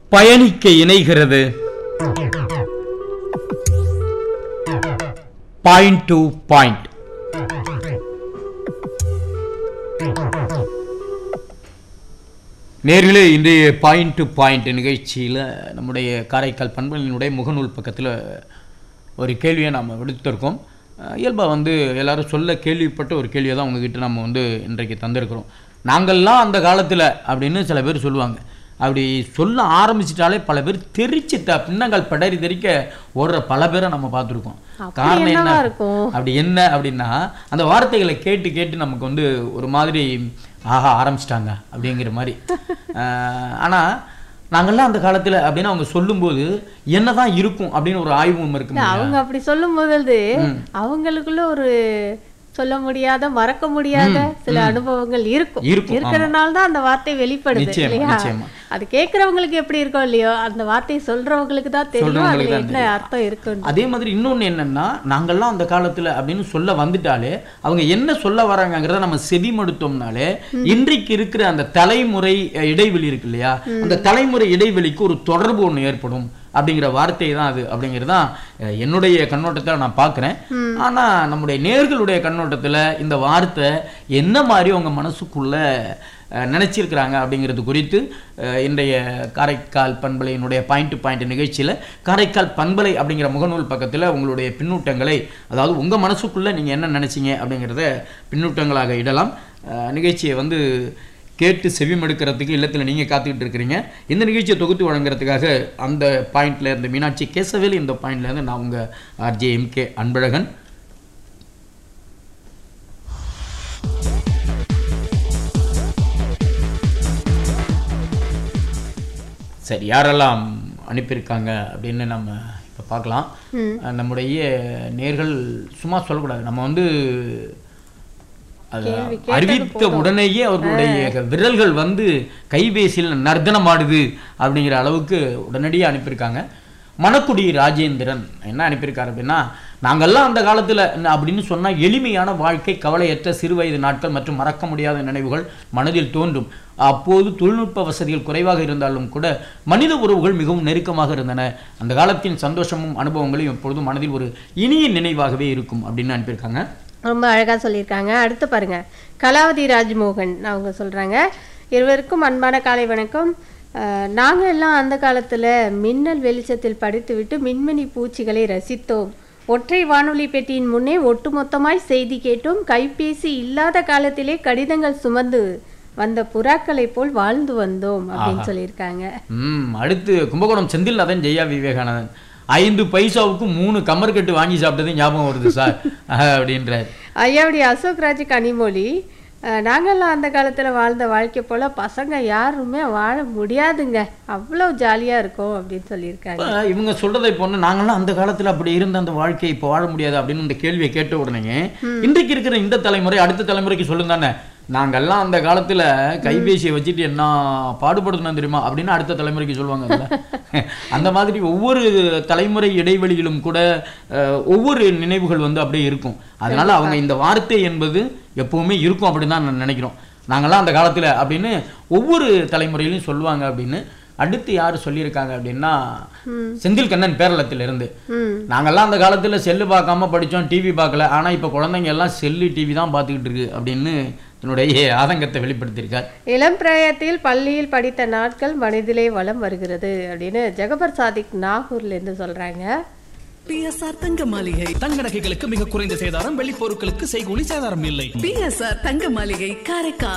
பயணிக்க இணைகிறது point to point நேர்களே இன்றைய பாயிண்ட் டு பாயிண்ட் நிகழ்ச்சியில் நம்முடைய காரைக்கால் பண்பலினுடைய முகநூல் பக்கத்தில் ஒரு கேள்வியை நாம் விடுத்திருக்கோம் அஹ் இயல்பா வந்து எல்லாரும் சொல்ல கேள்விப்பட்ட ஒரு கேள்வியை தான் உங்ககிட்ட நம்ம வந்து இன்றைக்கு தந்திருக்கிறோம் நாங்கள்லாம் அந்த காலத்தில் அப்படின்னு சில பேர் சொல்லுவாங்க அப்படி சொல்ல ஆரம்பிச்சிட்டாலே பல பேர் தெரிச்சு த பின்னங்கள் படரி தெரிக்க ஓடுற பல பேரை நம்ம பார்த்துருக்கோம் காரணம் என்ன என்னவா இருக்கும் அப்படி என்ன அப்படின்னா அந்த வார்த்தைகளை கேட்டு கேட்டு நமக்கு வந்து ஒரு மாதிரி ஆஹா ஆரம்பிச்சிட்டாங்க அப்படிங்கிற மாதிரி ஆஹ் ஆனா நாங்கெல்லாம் அந்த காலத்துல அப்படின்னு அவங்க சொல்லும்போது என்னதான் இருக்கும் அப்படின்னு ஒரு ஆய்வும் இருக்கு இல்ல, அவங்க அப்படி சொல்லும் போது அவங்களுக்குள்ள ஒரு சொல்ல முடியாத மறக்க முடியாத சில அனுபவங்கள் இருக்கும் இருக்கும், இருக்கிறதுனால தான் அந்த வார்த்தை வெளிப்படுது நிச்சயமா, இல்லையா நிச்சயமா. அது கேட்கறவங்களுக்கு எப்படி இருக்கும் இல்லையோ அந்த வார்த்தையை சொல்றவங்களுக்கு தான் தெரியும் சொல்றவங்களுக்கு அதுல தான் என்ன அர்த்தம் இருக்குன்னு அதே மாதிரி இன்னொன்னு என்னன்னா நாங்கெல்லாம் அந்த காலத்துல அப்படின்னு சொல்ல வந்துட்டாலே அவங்க என்ன சொல்ல வராங்கங்கிறத நம்ம செவிமடுத்தோம்னாலே இன்றைக்கு இருக்கிற அந்த தலைமுறை அஹ், இடைவெளி இருக்கு இல்லையா அந்த தலைமுறை இடைவெளிக்கு ஒரு தொடர்பு ஒண்ணு ஏற்படும் அப்படிங்கிற வார்த்தை தான் அது அப்படிங்கிறது தான் அஹ், என்னுடைய கண்ணோட்டத்தில் நான் பார்க்குறேன் ஆனா நம்முடைய நேர்களுடைய கண்ணோட்டத்துல இந்த வார்த்தை என்ன மாதிரி உங்க மனசுக்குள்ள அஹ், நினைச்சிருக்கிறாங்க அப்படிங்கிறது குறித்து அஹ், இன்றைய காரைக்கால் பண்பலையினுடைய பாயிண்ட் டு பாயிண்ட் நிகழ்ச்சியில் காரைக்கால் பண்பலை அப்படிங்கிற முகநூல் பக்கத்தில் உங்களுடைய பின்னூட்டங்களை அதாவது உங்கள் மனசுக்குள்ளே நீங்கள் என்ன நினைச்சீங்க அப்படிங்கிறத பின்னூட்டங்களாக இடலாம் அஹ், நிகழ்ச்சியை வந்து கேட்டு செவிமடுக்கிறதுக்கு இல்லத்தில் நீங்கள் காத்துக்கிட்டு இருக்கிறீங்க இந்த நிகழ்ச்சியை தொகுத்து வழங்குறதுக்காக அந்த பாயிண்ட்ல இருந்து மீனாட்சி கேசவேலு இந்த பாயிண்ட்ல இருந்து நான் உங்கள் ஆர்ஜே எம்கே அன்பழகன் சரி யாரெல்லாம் அனுப்பியிருக்காங்க அப்படின்னு நம்ம இப்போ பார்க்கலாம் அஹ் நம்முடைய நேர்கள் சும்மா சொல்லக்கூடாது நம்ம வந்து அது அறிவித்த உடனேயே அவர்களுடைய விரல்கள் வந்து கைபேசியில் நர்த்தனமாடுது அப்படிங்கிற அளவுக்கு உடனடியாக அனுப்பியிருக்காங்க மணக்குடி ராஜேந்திரன் என்ன அனுப்பியிருக்காரு அப்படின்னா நாங்கெல்லாம் அந்த காலத்தில் அப்படின்னு சொன்னால் எளிமையான வாழ்க்கை கவலையற்ற சிறுவயது நாட்கள் மற்றும் மறக்க முடியாத நினைவுகள் மனதில் தோன்றும் அப்போது தொழில்நுட்ப வசதிகள் குறைவாக இருந்தாலும் கூட மனித உறவுகள் மிகவும் நெருக்கமாக இருந்தன அந்த காலத்தின் சந்தோஷமும் அனுபவங்களும் எப்பொழுதும் மனதில் ஒரு இனிய நினைவாகவே இருக்கும் அப்படின்னு அனுப்பியிருக்காங்க ரொம்ப அழகா சொல்லியிருக்காங்க அடுத்து பாருங்க கலாவதி ராஜ்மோகன் அவங்க சொல்றாங்க இருவருக்கும் அன்பான காலை வணக்கம் அஹ், நாங்க எல்லாம் அந்த காலத்துல மின்னல் வெளிச்சத்தில் படித்துவிட்டு மின்மினி பூச்சிகளை ரசித்தோம் ஒற்றை வானொலி பெட்டியின் முன்னே ஒட்டுமொத்தமாய் செய்தி கேட்டோம் கைபேசி இல்லாத காலத்திலே கடிதங்கள் சுமந்து வந்த புறாக்களைப் போல் வாழ்ந்து வந்தோம் அப்படின்னு சொல்லியிருக்காங்க ம் அடுத்து கும்பகோணம் செந்தில்நாதன் ஜெயா விவேகானந்தன் ஐந்து பைசாவுக்கு மூணு கம்மர் கட்டு வாங்கி சாப்பிட்டது ஞாபகம் வருது சார் அப்படின்றார் ஐயாவுடைய அசோக் ராஜ் கனிமொழி அஹ், நாங்கெல்லாம் அந்த காலத்துல வாழ்ந்த வாழ்க்கை போல பசங்க யாருமே வாழ முடியாதுங்க அவ்வளவு ஜாலியா இருக்கும் அப்படின்னு சொல்லியிருக்காங்க இப்ப இவங்க சொல்றதை பொண்ணு நாங்கெல்லாம் அந்த காலத்துல அப்படி இருந்த அந்த வாழ்க்கையை இப்போ வாழ முடியாது அப்படின்னு இந்த கேள்வியை கேட்ட உடனே இன்றைக்கு இருக்கிற இந்த தலைமுறை அடுத்த தலைமுறைக்கு சொல்லுங்க தானே நாங்கெல்லாம் அந்த காலத்துல கைபேசியை வச்சுட்டு என்ன பாடுபடுத்தணும் தெரியுமா அப்படின்னு அடுத்த தலைமுறைக்கு சொல்லுவாங்கல்ல அந்த மாதிரி ஒவ்வொரு தலைமுறை இடைவெளியிலும் கூட அஹ், ஒவ்வொரு நினைவுகள் வந்து அப்படியே இருக்கும் அதனால அவங்க இந்த வார்த்தை என்பது எப்பவுமே இருக்கும் அப்படின்னு தான் நான் நினைக்கிறோம் நாங்கெல்லாம் அந்த காலத்துல அப்படின்னு ஒவ்வொரு தலைமுறையிலும் சொல்லுவாங்க அப்படின்னு அடுத்து யார் சொல்லியிருக்காங்க அப்படின்னா செந்தில் கண்ணன் பேரளத்துல இருந்து ம் நாங்கெல்லாம் அந்த காலத்துல செல்லு பார்க்காம படிச்சோம் டிவி பார்க்கல ஆனா இப்ப குழந்தைங்க எல்லாம் செல்லு டிவி தான் பார்த்துக்கிட்டு இருக்கு அப்படின்னு தன்னுடைய ஆதங்கத்தை வெளிப்படுத்தியிருக்கார் இளம் பிராயத்தில் பள்ளியில் படித்த நாட்கள் மனதிலே வலம் வருகிறது அப்படின்னு ஜெகபர் சாதிக் நாகூர்ல இருந்து சொல்றாங்க பிஎஸ்ஆர் தங்க மாளிகை தங்க நகைகளுக்கு மிக குறைந்த சேதாரம் வெள்ளி பொருட்களுக்கு செய்கூலி சேதாரம் இல்லை பிஎஸ்ஆர் தங்க மாளிகை காரைக்கால்